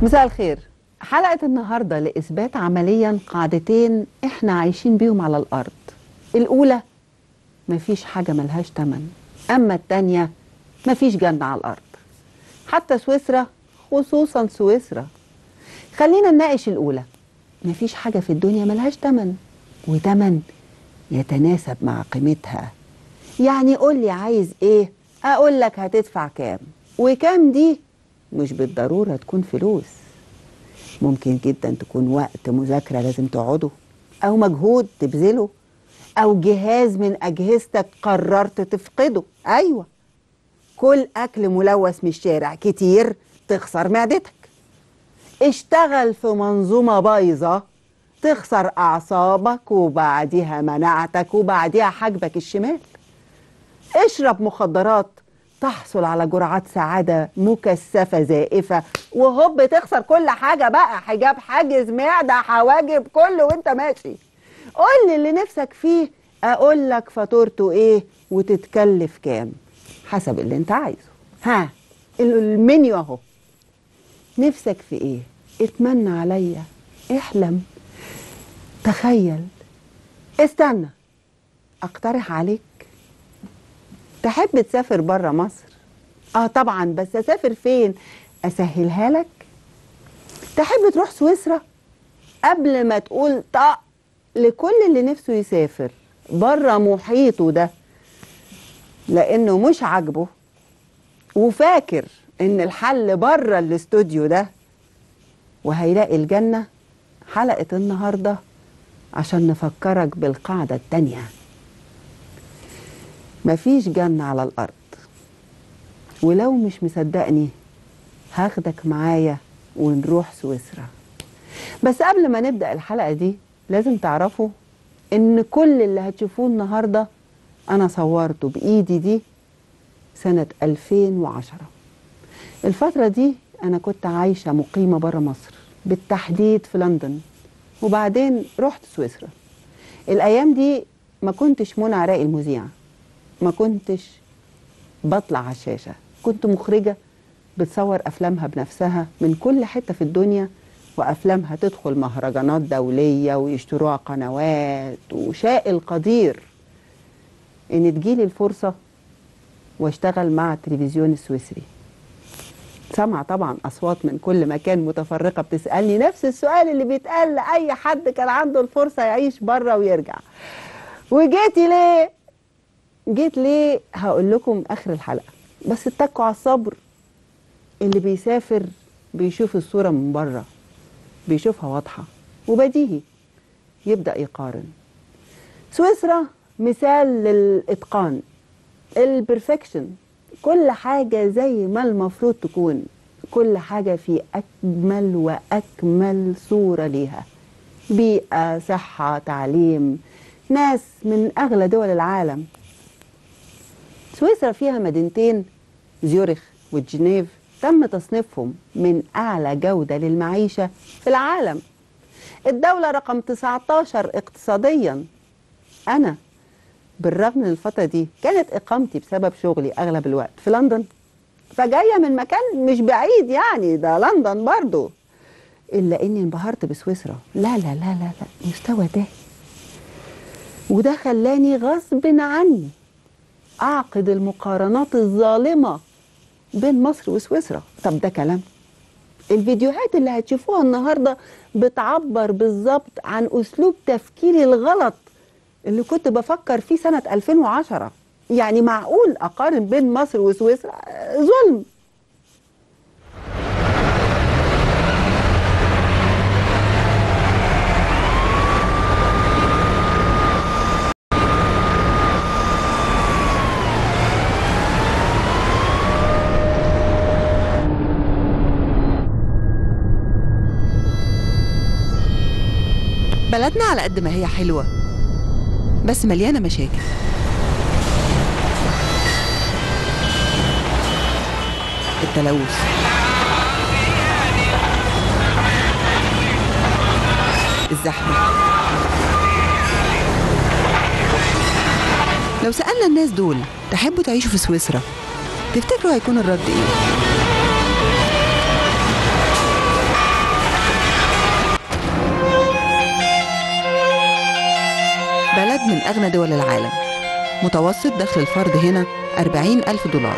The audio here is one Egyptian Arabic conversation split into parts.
مساء الخير حلقة النهاردة لإثبات عمليا قاعدتين إحنا عايشين بيهم على الأرض الأولى مفيش حاجة ملهاش تمن أما التانية مفيش جنة على الأرض حتى سويسرا خصوصا سويسرا خلينا نناقش الأولى مفيش حاجة في الدنيا ملهاش تمن وتمن يتناسب مع قيمتها يعني قول لي عايز ايه اقول لك هتدفع كام وكام دي مش بالضرورة تكون فلوس ممكن جدا تكون وقت مذاكرة لازم تقعده أو مجهود تبذله أو جهاز من أجهزتك قررت تفقده أيوة كل أكل ملوث من الشارع كتير تخسر معدتك اشتغل في منظومة بايظة تخسر أعصابك وبعديها مناعتك وبعديها حاجبك الشمال اشرب مخدرات تحصل على جرعات سعادة مكثفة زائفة وهوب تخسر كل حاجة بقى حجاب حاجز معدة حواجب كله وانت ماشي قول لي اللي نفسك فيه اقول لك فاتورته ايه وتتكلف كام حسب اللي انت عايزه ها المنيو اهو نفسك في ايه اتمنى عليا احلم تخيل استنى اقترح عليك تحب تسافر بره مصر اه طبعا بس اسافر فين اسهلها لك تحب تروح سويسرا قبل ما تقول طق لكل اللي نفسه يسافر بره محيطه ده لانه مش عاجبه وفاكر ان الحل بره الاستوديو ده وهيلاقي الجنه حلقه النهارده عشان نفكرك بالقاعده التانيه مفيش جنة على الأرض ولو مش مصدقني هاخدك معايا ونروح سويسرا بس قبل ما نبدأ الحلقة دي لازم تعرفوا إن كل اللي هتشوفوه النهاردة أنا صورته بإيدي دي سنة 2010 الفترة دي أنا كنت عايشة مقيمة برا مصر بالتحديد في لندن وبعدين رحت سويسرا الأيام دي ما كنتش منى عراقي المذيعة ما كنتش بطلع على الشاشة كنت مخرجة بتصور أفلامها بنفسها من كل حتة في الدنيا وأفلامها تدخل مهرجانات دولية ويشتروها قنوات وشاء القدير إن تجيلي الفرصة واشتغل مع التلفزيون السويسري سمع طبعا أصوات من كل مكان متفرقة بتسألني نفس السؤال اللي بيتقال لأي حد كان عنده الفرصة يعيش بره ويرجع وجيتي ليه جيت ليه هقول لكم اخر الحلقه بس اتكوا على الصبر اللي بيسافر بيشوف الصوره من بره بيشوفها واضحه وبديهي يبدا يقارن سويسرا مثال للاتقان البرفكشن كل حاجه زي ما المفروض تكون كل حاجه في اجمل واكمل صوره ليها بيئه صحه تعليم ناس من اغلى دول العالم سويسرا فيها مدينتين زيورخ وجنيف تم تصنيفهم من أعلى جودة للمعيشة في العالم الدولة رقم 19 اقتصاديا أنا بالرغم من الفترة دي كانت إقامتي بسبب شغلي أغلب الوقت في لندن فجاية من مكان مش بعيد يعني ده لندن برضو إلا إني انبهرت بسويسرا لا لا لا لا لا مستوى تاني وده خلاني غصب عني اعقد المقارنات الظالمه بين مصر وسويسرا طب ده كلام الفيديوهات اللي هتشوفوها النهارده بتعبر بالظبط عن اسلوب تفكيري الغلط اللي كنت بفكر فيه سنه 2010 يعني معقول اقارن بين مصر وسويسرا ظلم بلدنا على قد ما هي حلوة بس مليانة مشاكل التلوث الزحمة لو سألنا الناس دول تحبوا تعيشوا في سويسرا تفتكروا هيكون الرد ايه؟ من أغنى دول العالم متوسط دخل الفرد هنا 40 ألف دولار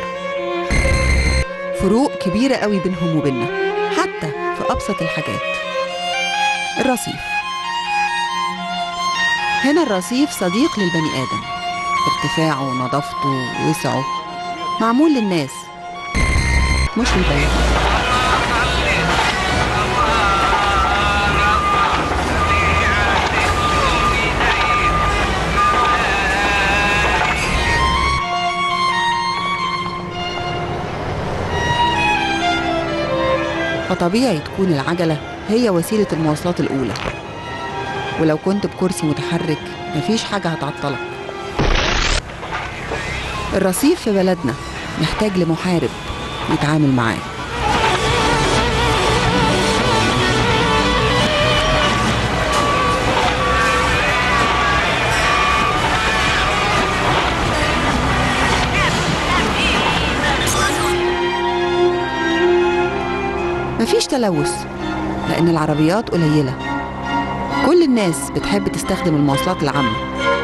فروق كبيرة قوي بينهم وبيننا حتى في أبسط الحاجات الرصيف هنا الرصيف صديق للبني آدم ارتفاعه ونظافته ووسعه معمول للناس مش للبيت فطبيعي تكون العجلة هي وسيلة المواصلات الأولى ولو كنت بكرسي متحرك مفيش حاجة هتعطلك الرصيف في بلدنا محتاج لمحارب يتعامل معاه مفيش تلوث لأن العربيات قليلة كل الناس بتحب تستخدم المواصلات العامة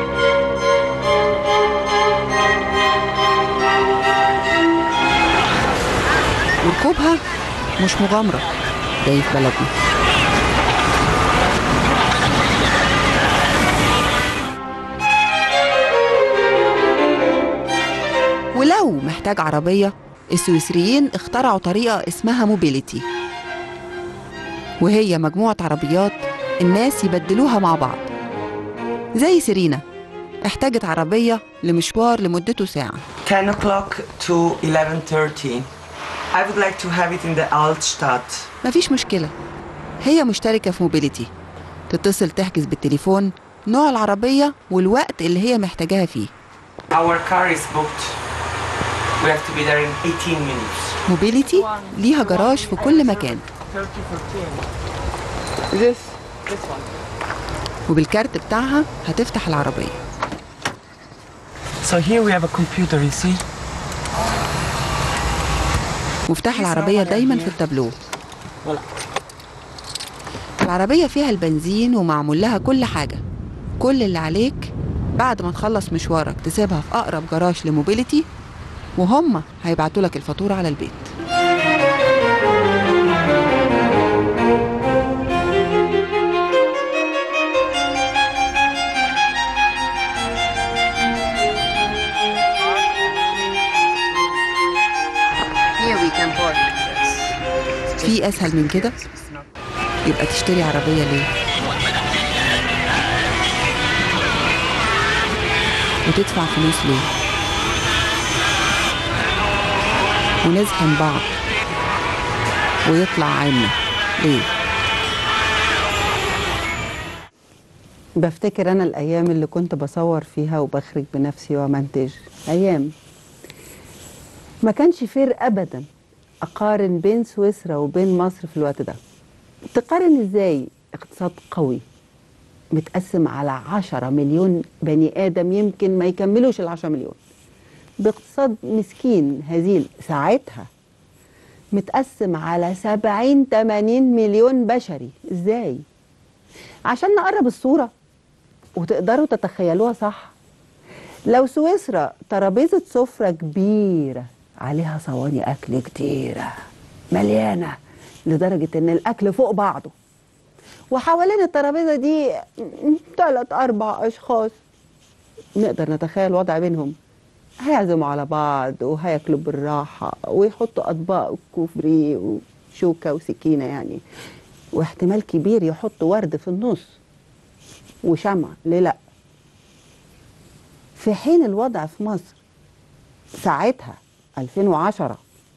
وركوبها مش مغامرة زي في بلدنا ولو محتاج عربية السويسريين اخترعوا طريقة اسمها موبيليتي وهي مجموعة عربيات الناس يبدلوها مع بعض زي سيرينا احتاجت عربية لمشوار لمدته ساعة 10 o'clock to 11.30. I would like to have it in the Altstadt. مفيش مشكلة هي مشتركة في موبيليتي تتصل تحجز بالتليفون نوع العربية والوقت اللي هي محتاجاها فيه Our car is booked. We have to be there in 18 minutes. موبيليتي ليها جراج في كل مكان 30, 14. This? This one. وبالكارت بتاعها هتفتح العربية So here we have a computer, you see? مفتاح العربية دايما في التابلو Voilà. العربية فيها البنزين ومعمول لها كل حاجة كل اللي عليك بعد ما تخلص مشوارك تسيبها في أقرب جراج لموبيليتي وهم هيبعتوا لك الفاتورة على البيت Here we can park. في أسهل من كده يبقى تشتري عربية ليه وتدفع فلوس ليه ونزحم بعض ويطلع عنا ليه بفتكر انا الايام اللي كنت بصور فيها وبخرج بنفسي ومنتج ايام ما كانش فير ابدا اقارن بين سويسرا وبين مصر في الوقت ده تقارن ازاي اقتصاد قوي متقسم على عشرة مليون بني آدم يمكن ما يكملوش العشرة مليون باقتصاد مسكين هزيل ساعتها متقسم على سبعين تمانين مليون بشري ازاي عشان نقرب الصورة وتقدروا تتخيلوها صح لو سويسرا ترابيزة سفرة كبيرة عليها صواني أكل كتيرة مليانة لدرجة إن الأكل فوق بعضه وحوالين الترابيزة دي ثلاث أربع أشخاص نقدر نتخيل وضع بينهم هيعزموا على بعض وهياكلوا بالراحة ويحطوا أطباق كوفري وشوكة وسكينة يعني واحتمال كبير يحطوا ورد في النص وشمع ليه لأ في حين الوضع في مصر ساعتها 2010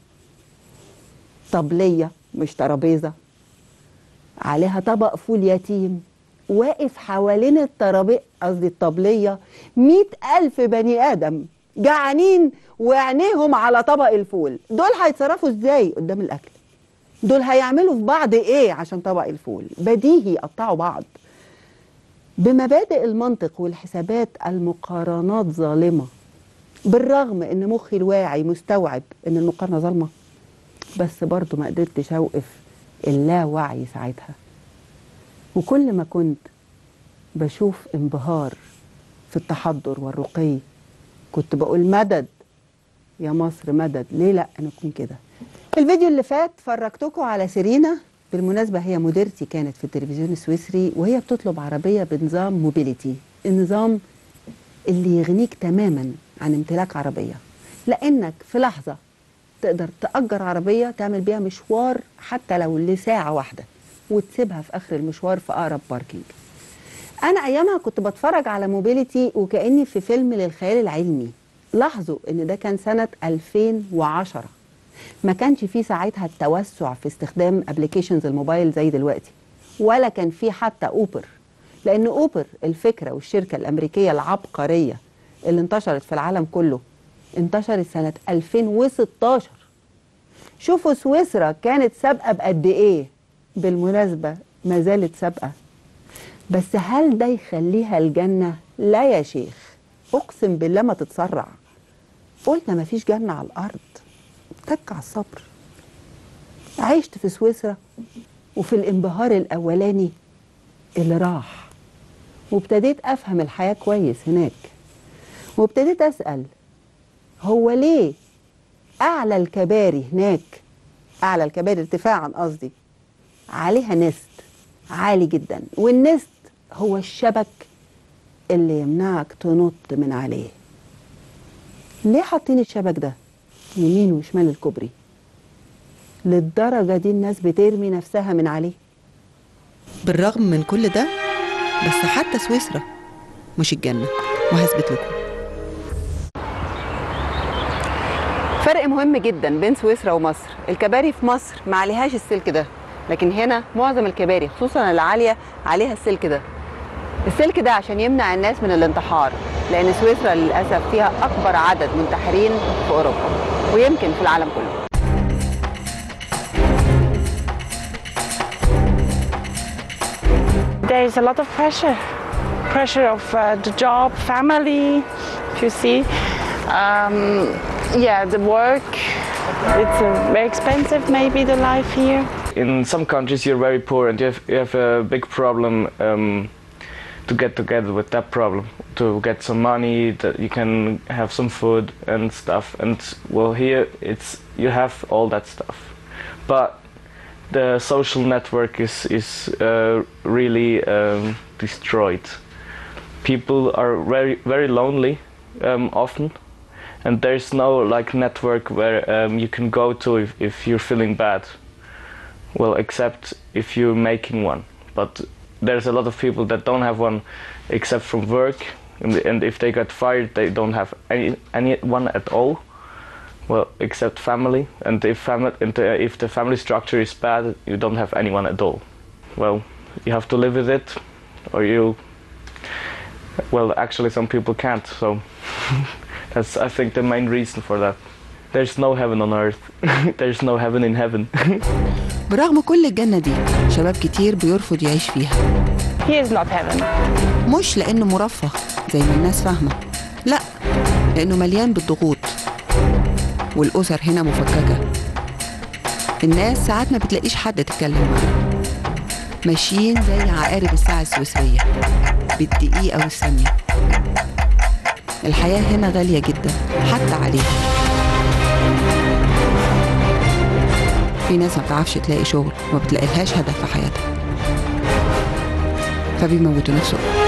طبلية مش ترابيزة عليها طبق فول يتيم واقف حوالين الترابيزة قصدي الطبلية مئة ألف بني آدم جعانين وعينيهم على طبق الفول دول هيتصرفوا ازاي قدام الأكل دول هيعملوا في بعض ايه عشان طبق الفول بديهي يقطعوا بعض بمبادئ المنطق والحسابات المقارنات ظالمة بالرغم ان مخي الواعي مستوعب ان المقارنة ظالمة بس برضو ما قدرتش اوقف اللاوعي ساعتها وكل ما كنت بشوف انبهار في التحضر والرقي كنت بقول مدد يا مصر مدد ليه لا نكون كده الفيديو اللي فات فرجتكم على سيرينا بالمناسبة هي مديرتي كانت في التلفزيون السويسري وهي بتطلب عربية بنظام موبيليتي النظام اللي يغنيك تماما عن امتلاك عربية لأنك في لحظة تقدر تأجر عربية تعمل بيها مشوار حتى لو لساعة واحدة وتسيبها في آخر المشوار في أقرب باركينج أنا أيامها كنت بتفرج على موبيليتي وكأني في فيلم للخيال العلمي لاحظوا إن ده كان سنة 2010 ما كانش فيه ساعتها التوسع في استخدام ابلكيشنز الموبايل زي دلوقتي ولا كان فيه حتى اوبر لان اوبر الفكره والشركه الامريكيه العبقريه اللي انتشرت في العالم كله انتشرت سنه 2016 شوفوا سويسرا كانت سابقه بقد ايه بالمناسبه ما زالت سابقه بس هل ده يخليها الجنه لا يا شيخ اقسم بالله ما تتسرع قلنا ما فيش جنه على الارض تك على الصبر عشت في سويسرا وفي الانبهار الاولاني اللي راح وابتديت افهم الحياه كويس هناك وابتديت اسال هو ليه اعلى الكباري هناك اعلى الكباري ارتفاعا قصدي عليها نست عالي جدا والنست هو الشبك اللي يمنعك تنط من عليه ليه حاطين الشبك ده يمين وشمال الكوبري للدرجة دي الناس بترمي نفسها من عليه بالرغم من كل ده بس حتى سويسرا مش الجنة وهثبت لكم فرق مهم جدا بين سويسرا ومصر الكباري في مصر ما عليهاش السلك ده لكن هنا معظم الكباري خصوصا العالية عليها السلك ده السلك ده عشان يمنع الناس من الانتحار لأن سويسرا للأسف فيها أكبر عدد منتحرين في أوروبا ويمكن في العالم كله There is a lot of pressure, pressure of uh, the job, family, you see. Um, yeah, the work. It's uh, very expensive, maybe the life here. in some countries you're very poor and you have, you have a big problem um, to get together with that problem to get some money that you can have some food and stuff and well here it's you have all that stuff but the social network is is uh, really um, destroyed people are very very lonely um, often and there's no like network where um, you can go to if, if you're feeling bad well except if you're making one but there's a lot of people that don't have one except from work and, and if they get fired they don't have any anyone at all well except family and if family and uh, if the family structure is bad you don't have anyone at all well you have to live with it or you well actually some people can't so that's i think the main reason for that there's no heaven on earth there's no heaven in heaven برغم كل الجنة دي شباب كتير بيرفض يعيش فيها Here is not heaven. مش لأنه مرفه زي ما الناس فاهمة لا لأنه مليان بالضغوط والأسر هنا مفككة الناس ساعات ما بتلاقيش حد تتكلم معاه ماشيين زي عقارب الساعة السويسرية بالدقيقة والثانية الحياة هنا غالية جدا حتى عليهم في ناس ما بتعرفش تلاقي شغل وما بتلاقيلهاش هدف في حياتها فبيموتوا نفسهم